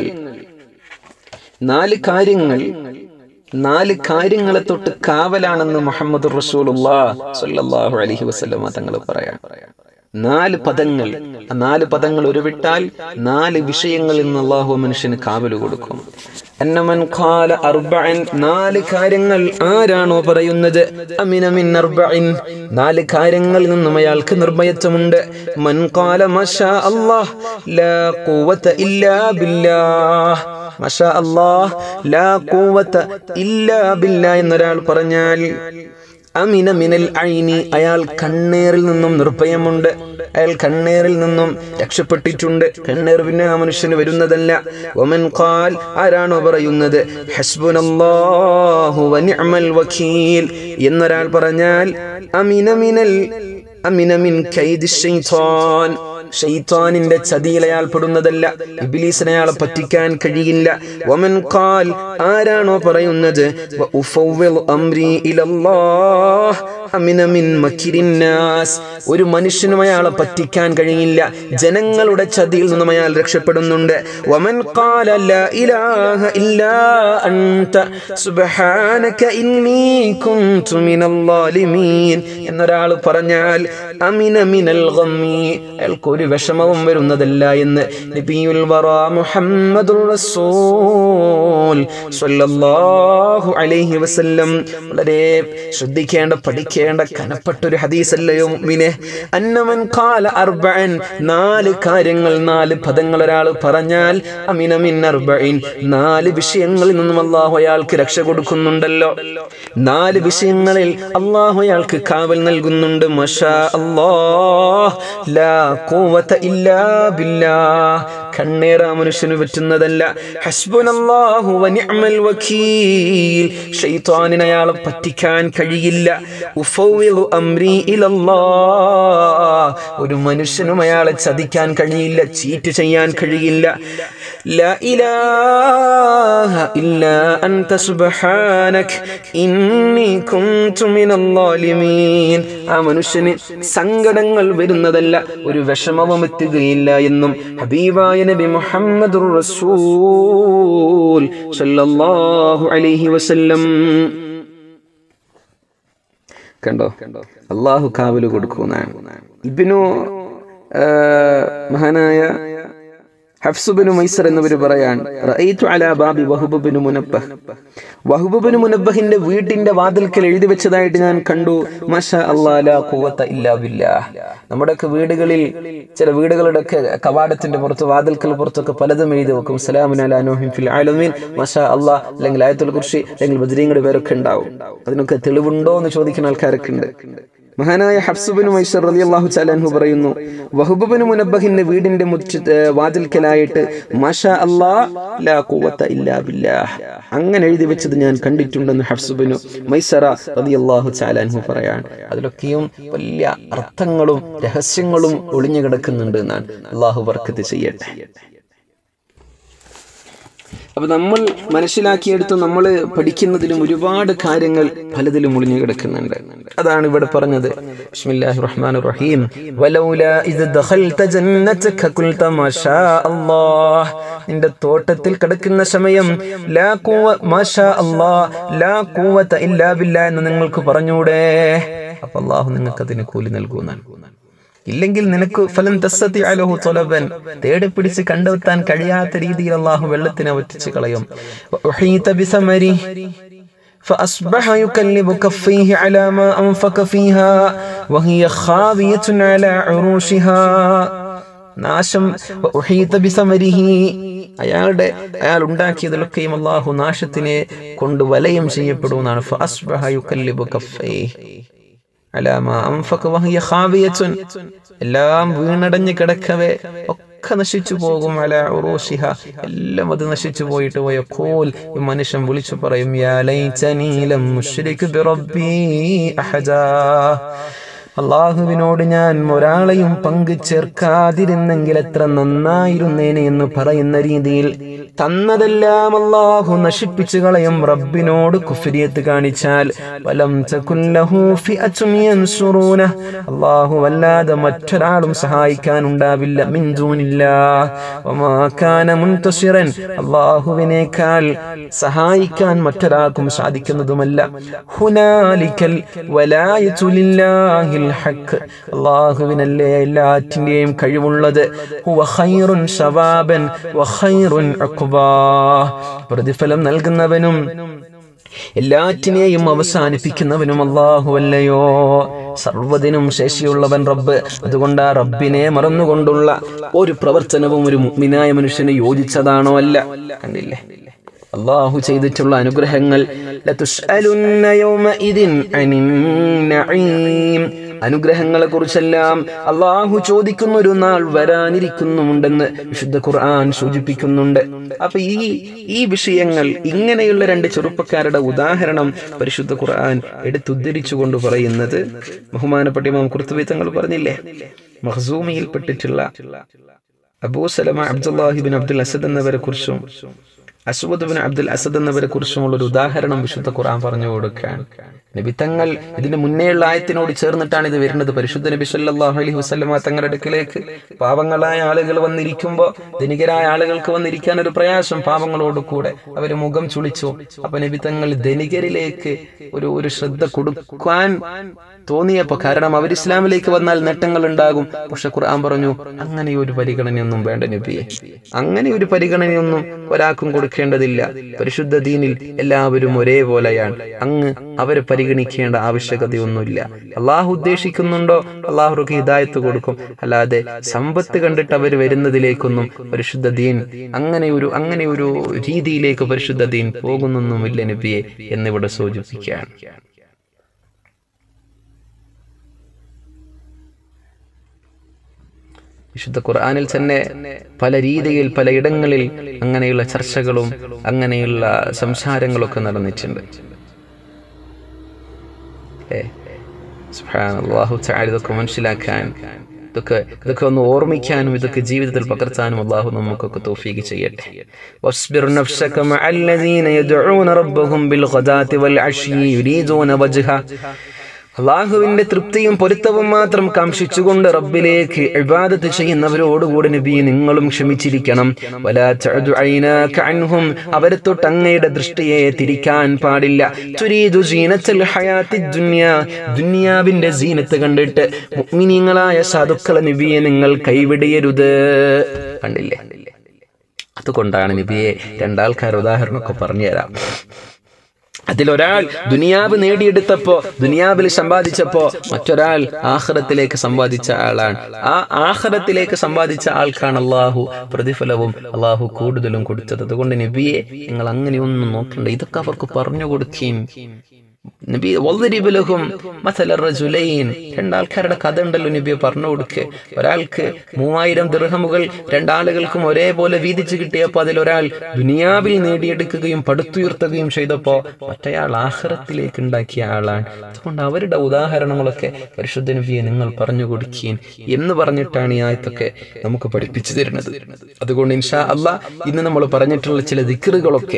നാല് കാര്യങ്ങൾ നാല് കാര്യങ്ങളെ തൊട്ട് കാവലാണെന്ന് മുഹമ്മദ് റസൂലുള്ളാ സ്വല്ലല്ലാഹു അലൈഹി വസല്ലമ തങ്ങൾ പറയാം നാല് പദങ്ങൾ ആ നാല് പദങ്ങൾ ഉരുവിട്ടാൽ നാല് വിഷയങ്ങളിൽ നിന്ന് അള്ളാഹു മനുഷ്യന് കാവല് കൊടുക്കും അന്നമൻ ഖാല അർബഅൻ നാല് കാര്യങ്ങൾ ആരാണോ പറയുന്നത് അമിന മിൻ അർബഇൻ നാല് കാര്യങ്ങളിൽ നിന്നും അയാൾക്ക് നിർഭയത്വമുണ്ട് മൻ ഖാല മഷാ അല്ലാഹ് ലാ ഖുവത ഇല്ലാ ബില്ലാഹ് മഷാ അല്ലാഹ് ലാ ഖുവത ഇല്ലാ ബില്ലാഹ് എന്നൊരാൾ പറഞ്ഞാൽ അമിന മിനൽ ഐനി അയാൾ കണ്ണേറിൽ നിന്നും നിർഭയമുണ്ട് അയാൾ കണ്ണേറിൽ നിന്നും രക്ഷപ്പെട്ടിട്ടുണ്ട് കണ്ണേർ പിന്നെ ആ മനുഷ്യന് വരുന്നതല്ല ഒമൻ ഖാൽ ആരാണോ പറയുന്നത് ഹസ്ബുനല്ലാഹു വനിഅമൽ വക്കീൽ എന്നൊരാൾ പറഞ്ഞാൽ അമിന മിനൽ അമിന മിൻ കൈദി ശൈത്താൻ ഷെയ്ത്താനിന്റെ ചതിയിൽ അയാൾ പെടുന്നതല്ല ഇബിലീസിനെ അയാളെ പറ്റിക്കാൻ കഴിയില്ല വമൻ ഖാൽ ആരാണോ പറയുന്നത് വ ഉഫവ്വിളു അംരി ഇലല്ലാഹ് അമിന മിൻ മക്കിരിന്നാസ് ഒരു മനുഷ്യനും അയാളെ പറ്റിക്കാൻ കഴിയില്ല ജനങ്ങളുടെ ചതിയിൽ നിന്നും അയാൾ രക്ഷപ്പെടുന്നുണ്ട് വമൻ ഖാല ലാ ഇലാഹ ഇല്ലാ അൻത സുബ്ഹാനക ഇന്നി കുൻതു മിനൽ ളാലിമീൻ എന്നൊരാൾ പറഞ്ഞാൽ അമിന മിനൽ ഗമ്മി അയാൾക്ക് ഒരു വിഷമവും വരുന്നതല്ല എന്ന് നബിയുൽ വറ മുഹമ്മദുർ റസൂൽ സ്വല്ലല്ലാഹു അലൈഹി വസല്ലം വളരെ ശ്രദ്ധിക്കേണ്ട പഠിക്കേണ്ട കനപ്പെട്ട ഒരു ഹദീസല്ലയോ മുഅ്മിനെ അന്നമൻ ഖാല അർബഅൻ നാല് കാര്യങ്ങൾ നാല് പദങ്ങൾ ഒരാൾ പറഞ്ഞാൽ അമിന മിൻ അർബഇൻ നാല് വിഷയങ്ങളിൽ നിന്നും അള്ളാഹു അയാൾക്ക് രക്ഷ കൊടുക്കുന്നുണ്ടല്ലോ നാല് വിഷയങ്ങളിൽ അള്ളാഹു അയാൾക്ക് കാവൽ നൽകുന്നുണ്ട് മഷാ അല്ലാഹ് ലാ ഖുവത ഇല്ലാ ബില്ലാഹ് കണ്ണേറ മനുഷ്യന് പറ്റുന്നതല്ല ഹസ്ബുനല്ലാഹു വനിഅമൽ വക്കീൽ ഷൈത്താനിന് അയാളെ പറ്റിക്കാൻ കഴിയില്ല ഉഫൗവിളു അംരി ഇലല്ലാഹ് ഒരു മനുഷ്യനും അയാളെ ചതിക്കാൻ കഴിയില്ല ചീറ്റ് ചെയ്യാൻ കഴിയില്ല ലാ ഇലാഹ ഇല്ലാ അൻത സുബ്ഹാനക് ഇന്നി കുൻതു മിനൽ ളാലിമീൻ ആ മനുഷ്യന് സങ്കടങ്ങൾ വരുന്നതല്ല ഒരു വിഷമവും എത്തുകയില്ല എന്നും ഹബീബായ നബി മുഹമ്മദുർ റസൂൽ സല്ലല്ലാഹു അലൈഹി വസല്ലം കണ്ടോ അള്ളാഹു കാവല് കൊടുക്കുന്നതാണ് ഇബിനു മഹാനായ ഹഫ്സുബിനു മൈസർ എന്നിവർ പറയാൻ റഅയ്തു അലാ ബാബി വഹുബിനു മുനബ്ബഹ് വഹുബിനു മുനബ്ബഹിന്റെ വീട്ടിന്റെ വാതിൽക്കൽ എഴുതി വെച്ചതായിട്ട് ഞാൻ കണ്ടു മഷാ അല്ലാ ലാ ഖുവത ഇല്ലാ ബില്ലാഹ് നമ്മുടെയൊക്കെ വീടുകളിൽ ചില വീടുകളുടെ ഒക്കെ കവാടത്തിന്റെ പുറത്ത് വാതിൽക്കൽ പുറത്തൊക്കെ പലതും എഴുതി വെക്കും സലാമുൻ അലാ നൂഹിൻ ഫിൽ ആലമീൻ മഷാ അല്ലാ അല്ലെങ്കിൽ ആയത്തുൽ കുർസി അല്ലെങ്കിൽ ബദ്രീങ്ങളുടെ പേരൊക്കെ ഉണ്ടാവും അതിനൊക്കെ തെളിവുണ്ടോ എന്ന് ചോദിക്കുന്ന ആൾക്കാരൊക്കെ ഉണ്ട് മഹാനായ ഹഫ്സുബിന് മൈസർ റലി അള്ളാഹു ചാലാൻഹു പറയുന്നു വഹുബിന് മുനബ്ബഹിന്റെ വീടിന്റെ മുറ്റ വാതിൽക്കലായിട്ട് മഷ അല്ലാ ലാ ഖുവത ഇല്ലാ ബില്ലാഹ് അങ്ങനെ എഴുതി വെച്ചത് ഞാൻ കണ്ടിട്ടുണ്ടെന്ന് ഹഫ്സുബിനു മൈസറ റലി അള്ളാഹു ചാലാൻഹു പറയാൻ അതിലൊക്കെയും വലിയ അർത്ഥങ്ങളും രഹസ്യങ്ങളും ഒളിഞ്ഞു കിടക്കുന്നുണ്ട് എന്നാണ് അള്ളാഹു വർക്കത്ത് ചെയ്യട്ടെ അപ്പൊ നമ്മൾ മനസ്സിലാക്കിയെടുത്ത് നമ്മൾ പഠിക്കുന്നതിലും ഒരുപാട് കാര്യങ്ങൾ പലതിലും ഒളിഞ്ഞു കിടക്കുന്നുണ്ട് അതാണ് ഇവിടെ പറഞ്ഞത് ബിസ്മില്ലാഹിർ റഹ്മാനിർ റഹീം വലൗലാ ഇദ് ദഖൽത ജന്നതക ഖുൽത മാഷാ അല്ലാഹ് നിന്റെ തോട്ടത്തിൽ കിടക്കുന്ന സമയം ലാ ഖുവ മാഷാ അല്ലാഹ് ലാ ഖുവത ഇല്ലാ ബില്ലാ എന്ന് നിങ്ങൾക്ക് പറഞ്ഞൂടെ അപ്പൊ അല്ലാഹു നിങ്ങൾക്ക് അതിന് കൂലി നൽകുന്നതാണ് ഇല്ലെങ്കിൽ നിനക്ക് ഫലം തസ്സത്തി അലഹു തൊലബൻ തേടി പിടിച്ച് കണ്ടെത്താൻ കഴിയാത്ത രീതിയിൽ അള്ളാഹു വെള്ളത്തിനെ വറ്റിച്ച് കളയും വഉഹീത ബിസമരി فأصبح يكلب كفيه على ما أنفق فيها وهي خاوية على عروشها നാശം വഉഹീത ബിസമരിഹി അയാളുടെ അയാൾ ഉണ്ടാക്കിയതിലൊക്കെയും അള്ളാഹു നാശത്തിനെ കൊണ്ട് വലയം ചെയ്യപ്പെടുമെന്നാണ് ഫഅസ്ബഹ യുകല്ലിബു കഫൈഹി അലാമ അംഫക വഹിയ ഖാവിയത്തുൻ എല്ലാം വീണടഞ്ഞ് കിടക്കവേ ഒക്കെ നശിച്ചു പോകും അല ഉറൂഷിഹ എല്ലാം അത് നശിച്ചു പോയിട്ട് പോയ കോൽ ഈ മനുഷ്യൻ വിളിച്ചു പറയും യാ ലൈതനീ ലം മുശ്രിക് ബിറബ്ബി അഹദാ അള്ളാഹുവിനോട് ഞാൻ ഒരാളെയും പങ്കു ചേർക്കാതിരുന്നെങ്കിൽ എത്ര നന്നായിരുന്നേനെ എന്ന് പറയുന്ന രീതിയിൽ തന്നതെല്ലാം അള്ളാഹു നശിപ്പിച്ചു കളയും റബ്ബിനോട് കുഫരിയത്ത് കാണിച്ചാൽ വലം തകുല്ലഹു ഫിഅത്തുൻ യൻസുറൂന അള്ളാഹു വല്ലാതെ മറ്റൊരാളും സഹായിക്കാൻ ഉണ്ടാവില്ല മിൻ ദൂനില്ലാഹ് വമാ കാന മുൻതസിറൻ അള്ളാഹുവിനേക്കാൾ സഹായിക്കാൻ മറ്റൊരാൾക്കും സാധിക്കുന്നതുമല്ല ഹുനാലിക്കൽ വലായത്തു ലില്ലാഹിൽ ഹഖ് അള്ളാഹുവിനല്ലേ എല്ലാറ്റിന്റെയും കഴിവുള്ളത് ഹുവ ഖൈറുൻ ശവാബൻ വഖൈറുൻ ഉഖ്ബാ പ്രതിഫലം നൽകുന്നവനും എല്ലാറ്റിനെയും അവസാനിപ്പിക്കുന്നവനും അല്ലാഹുവല്ലയോ സർവ്വതിനും ശേഷിയുള്ളവൻ റബ്ബ് അതുകൊണ്ട് ആ റബ്ബിനെ മറന്നുകൊണ്ടുള്ള ഒരു പ്രവർത്തനവും ഒരു മുഗ്മിനായ മനുഷ്യന് യോജിച്ചതാണോ അല്ല കണ്ടില്ലേ അള്ളാഹു ചെയ്തിട്ടുള്ള അനുഗ്രഹങ്ങൾ ലതുസ്അലുന്ന യൗമഇദിൻ അനിൻ നഈം അനുഗ്രഹങ്ങളെ കുറിച്ചെല്ലാം അള്ളാഹു ചോദിക്കുന്ന ഒരു നാൾ വരാനിരിക്കുന്നുണ്ടെന്ന് വിശുദ്ധ ഖുർആൻ സൂചിപ്പിക്കുന്നുണ്ട് അപ്പൊ ഈ ഈ വിഷയങ്ങൾ ഇങ്ങനെയുള്ള രണ്ട് ചെറുപ്പക്കാരുടെ ഉദാഹരണം പരിശുദ്ധ ഖുർആൻ എടുത്തുദ്ധരിച്ചുകൊണ്ട് പറയുന്നത് ബഹുമാനപ്പെട്ട ഇമാം കുർത്തുബി തങ്ങൾ പറഞ്ഞില്ലേ മഹസൂമിയിൽപ്പെട്ടിട്ടുള്ള അബൂസലമ അബ്ദുല്ലാഹിബിൻ അബ്ദുൽ അസദ് എന്നവരെ കുറിച്ചും അസുബദ് ബിൻ അബ്ദുൽ അസദ് എന്നവരെ കുറിച്ചുമുള്ള ഒരു ഉദാഹരണം വിശുദ്ധ ഖുർആൻ പറഞ്ഞു കൊടുക്കാൻ നബി തങ്ങൾ ഇതിന്റെ മുന്നേയുള്ള ആയത്തിനോട് ചേർന്നിട്ടാണ് ഇത് വരുന്നത് പരിശുദ്ധ നബി സല്ലല്ലാഹു അലൈഹി വസല്ലമ തങ്ങളുടെ അടുക്കിലേക്ക് പാവങ്ങളായ ആളുകൾ വന്നിരിക്കുമ്പോൾ ധനികരായ ആളുകൾക്ക് വന്നിരിക്കാൻ ഒരു പ്രയാസം പാവങ്ങളോട് കൂടെ അവര് മുഖം ചുളിച്ചു അപ്പൊ നബി തങ്ങൾ ധനികരിലേക്ക് ഒരു ഒരു ശ്രദ്ധ കൊടുക്കാൻ തോന്നിയപ്പോ കാരണം അവർ ഇസ്ലാമിലേക്ക് വന്നാൽ നേട്ടങ്ങൾ ഉണ്ടാകും പക്ഷെ ഖുർആൻ പറഞ്ഞു അങ്ങനെ ഒരു പരിഗണനയൊന്നും വേണ്ട നബിയെ അങ്ങനെ ഒരു പരിഗണനയൊന്നും ഒരാൾക്കും കൊടുക്കേണ്ടതില്ല പരിശുദ്ധ ദീനിൽ എല്ലാവരും ഒരേപോലെയാണ് അങ്ങ് അവരെ പരിഗണിക്കേണ്ട ആവശ്യകതയൊന്നുമില്ല അള്ളാഹു ഉദ്ദേശിക്കുന്നുണ്ടോ അള്ളാഹുർക്ക് ഹിദായത്ത് കൊടുക്കും അല്ലാതെ സമ്പത്ത് കണ്ടിട്ട് അവർ വരുന്നതിലേക്കൊന്നും പരിശുദ്ധ ദീൻ അങ്ങനെ ഒരു അങ്ങനെ ഒരു രീതിയിലേക്ക് പരിശുദ്ധ ദീൻ പോകുന്നൊന്നുമില്ല നബിയെ എന്നിവിടെ സൂചിപ്പിക്കുകയാണ് വിശുദ്ധ ഖുർആനിൽ തന്നെ പല രീതിയിൽ പല ഇടങ്ങളിൽ അങ്ങനെയുള്ള ചർച്ചകളും അങ്ങനെയുള്ള സംസാരങ്ങളൊക്കെ നടന്നിട്ടുണ്ട് അല്ലേ സുബ്ഹാനല്ലാഹു തആല ഇതൊക്കെ മനസ്സിലാക്കാൻ ഇതൊക്കെ ഇതൊക്കെ ഒന്ന് ഓർമ്മിക്കാനും ഇതൊക്കെ ജീവിതത്തിൽ പകർത്താനും അള്ളാഹു നമുക്കൊക്കെ തോഫീക്ക് ചെയ്യട്ടെ വസ്ബിർ നഫ്സക മഅല്ലദീന യദ്ഊന റബ്ബഹും ബിൽ ഗദാതി വൽ അശി യുരീദൂന വജ്ഹ അള്ളാഹുവിന്റെ തൃപ്തിയും പൊരുത്തവും മാത്രം കാംക്ഷിച്ചുകൊണ്ട് റബ്ബിലേക്ക് ഇബാദത്ത് ചെയ്യുന്നവരോടുകൂടി നബി നിങ്ങളും ക്ഷമിച്ചിരിക്കണം വലാ തഅദു ഐനാക അൻഹും അവരെ തൊട്ട് അങ്ങയുടെ ദൃഷ്ടിയെ തിരിക്കാൻ പാടില്ല തുരീദു സീനത്തുൽ ഹയാത്തി ദുനിയ ദുനിയാവിന്റെ സീനത്ത് കണ്ടിട്ട് മുഅ്മിനീങ്ങളായ സാധുക്കളെ നബിയെ നിങ്ങൾ കൈവിടയരുത് കണ്ടില്ലേ അതുകൊണ്ടാണ് നബിയെ രണ്ടാൾക്കാർ ഉദാഹരണമൊക്കെ പറഞ്ഞുതരാം അതിലൊരാൾ ദുനിയാവ് നേടിയെടുത്തപ്പോ ദുനിയാവിൽ സമ്പാദിച്ചപ്പോ മറ്റൊരാൾ ആഹ്റത്തിലേക്ക് സമ്പാദിച്ച ആളാണ് ആ ആഹ്റത്തിലേക്ക് സമ്പാദിച്ച ആൾക്കാണ് അള്ളാഹു പ്രതിഫലവും അള്ളാഹു കൂടുതലും കൊടുത്തത് അതുകൊണ്ട് നബിയെ നിങ്ങൾ അങ്ങനെയൊന്നും നോക്കണ്ട ഇതൊക്കെ അവർക്ക് പറഞ്ഞു കൊടുക്കുകയും നബി വദ്രിബ് ലഹും മസല റജുലൈൻ രണ്ടാൾക്കാരുടെ കഥ ഉണ്ടല്ലോ നബിയെ പറഞ്ഞു കൊടുക്ക് ഒരാൾക്ക് മൂവായിരം ദിർഹമുകൾ രണ്ടാളുകൾക്കും ഒരേപോലെ വീതിച്ച് കിട്ടിയപ്പോൾ അതിലൊരാൾ ദുനിയാവിൽ നേടിയെടുക്കുകയും പടുത്തുയർത്തുകയും ചെയ്തപ്പോൾ മറ്റേയാൾ ആഹ്റത്തിലേക്ക് ഉണ്ടാക്കിയ ആളാണ് അതുകൊണ്ട് അവരുടെ ഉദാഹരണങ്ങളൊക്കെ പരിശുദ്ധ നബിയെ നിങ്ങൾ പറഞ്ഞു കൊടുക്കുകയും എന്ന് പറഞ്ഞിട്ടാണ് ഈ ആയത്തൊക്കെ നമുക്ക് പഠിപ്പിച്ചു തരുന്നത് അതുകൊണ്ട് ഇൻഷാ അള്ളാ ഇന്ന് നമ്മൾ പറഞ്ഞിട്ടുള്ള ചില ദിക്കറുകളൊക്കെ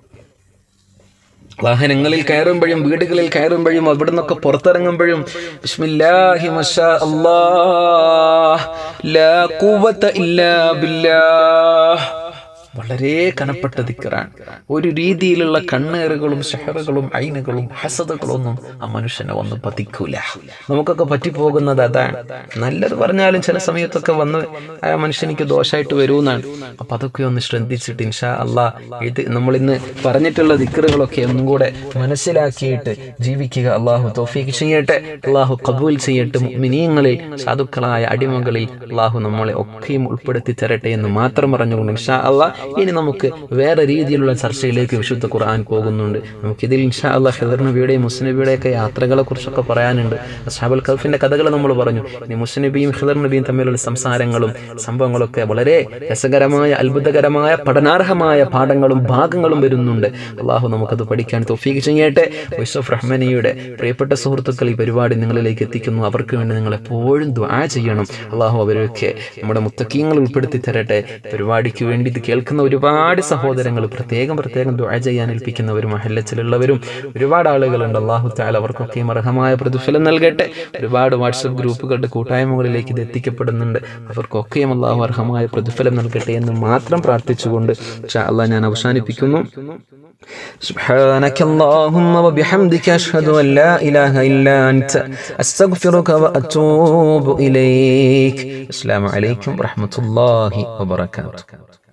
വാഹനങ്ങളിൽ കയറുമ്പോഴും വീടുകളിൽ കയറുമ്പോഴും അവിടെ നിന്നൊക്കെ പുറത്തിറങ്ങുമ്പോഴും ബിസ്മില്ലാഹി മഷാ അല്ലാഹ് ലാ ഖുവത ഇല്ലാ ബില്ലാഹ് വളരെ കനപ്പെട്ട ദിക്കറാണ് ഒരു രീതിയിലുള്ള കണ്ണേറുകളും ഷഹറുകളും ഐനുകളും ഹസതകളൊന്നും ആ മനുഷ്യനെ വന്ന് പതിക്കൂല നമുക്കൊക്കെ പറ്റിപ്പോകുന്നത് അതാണ് നല്ലത് പറഞ്ഞാലും ചില സമയത്തൊക്കെ വന്ന് ആ മനുഷ്യനിക്ക് ദോഷമായിട്ട് വരുമെന്നാണ് അപ്പൊ അതൊക്കെ ഒന്ന് ശ്രദ്ധിച്ചിട്ട് ഇൻഷാ അള്ളാ ഇത് നമ്മൾ ഇന്ന് പറഞ്ഞിട്ടുള്ള ദിക്കറുകളൊക്കെ ഒന്നും കൂടെ മനസ്സിലാക്കിയിട്ട് ജീവിക്കുക അള്ളാഹു തോഫീക്ക് ചെയ്യട്ടെ അള്ളാഹു കബൂൽ ചെയ്യട്ടെ മിനിയങ്ങളിൽ സാധുക്കളായ അടിമകളിൽ അള്ളാഹു നമ്മളെ ഒക്കെയും ഉൾപ്പെടുത്തി തരട്ടെ എന്ന് മാത്രം പറഞ്ഞുകൊണ്ട് ഇൻഷാ അള്ളാ ഇനി നമുക്ക് വേറെ രീതിയിലുള്ള ചർച്ചയിലേക്ക് വിശുദ്ധ ഖുർആൻ പോകുന്നുണ്ട് നമുക്കിതിൽ ഇൻഷാ അള്ളാഹ് ഹിദർ നബിയുടെയും മുസ്നബിയുടെയൊക്കെ യാത്രകളെ കുറിച്ചൊക്കെ പറയാനുണ്ട് അസ്ഹാബുൽ കൽഫിന്റെ കഥകൾ നമ്മൾ പറഞ്ഞു ഇനി മുസ്നബിയും ഹിദർ നബിയും തമ്മിലുള്ള സംസാരങ്ങളും സംഭവങ്ങളൊക്കെ വളരെ രസകരമായ അത്ഭുതകരമായ പഠനാർഹമായ പാഠങ്ങളും ഭാഗങ്ങളും വരുന്നുണ്ട് അള്ളാഹു നമുക്കത് പഠിക്കാൻ തോഫീക്ക് ചെയ്യട്ടെ വൈസഫ് റഹ്മാനിയുടെ പ്രിയപ്പെട്ട സുഹൃത്തുക്കൾ ഈ പരിപാടി നിങ്ങളിലേക്ക് എത്തിക്കുന്നു അവർക്ക് വേണ്ടി നിങ്ങൾ എപ്പോഴും ദ്വാ ചെയ്യണം അള്ളാഹു അവരൊക്കെ നമ്മുടെ മുത്തക്കീങ്ങൾ ഉൾപ്പെടുത്തി തരട്ടെ പരിപാടിക്ക് വേണ്ടി ഇത് കേൾക്കുന്ന ഒരുപാട് സഹോദരങ്ങൾ പ്രത്യേകം പ്രത്യേകം ദ്വാ ചെയ്യാൻ ഏൽപ്പിക്കുന്നവരും മഹല്ലച്ചിലുള്ളവരും ഒരുപാട് ആളുകളുണ്ട് അള്ളാഹു താല അവർക്കൊക്കെയും അർഹമായ പ്രതിഫലം നൽകട്ടെ ഒരുപാട് വാട്സപ്പ് ഗ്രൂപ്പുകളുടെ കൂട്ടായ്മകളിലേക്ക് ഇത് എത്തിക്കപ്പെടുന്നുണ്ട് അവർക്കൊക്കെയും അള്ളാഹു അർഹമായ പ്രതിഫലം നൽകട്ടെ എന്ന് മാത്രം പ്രാർത്ഥിച്ചുകൊണ്ട് ഇൻഷാ അള്ളാഹ് ഞാൻ അവസാനിപ്പിക്കുന്നു سبحانك اللهم وبحمدك أشهد أن لا إله إلا أنت أستغفرك وأتوب إليك السلام عليكم ورحمة الله وبركاته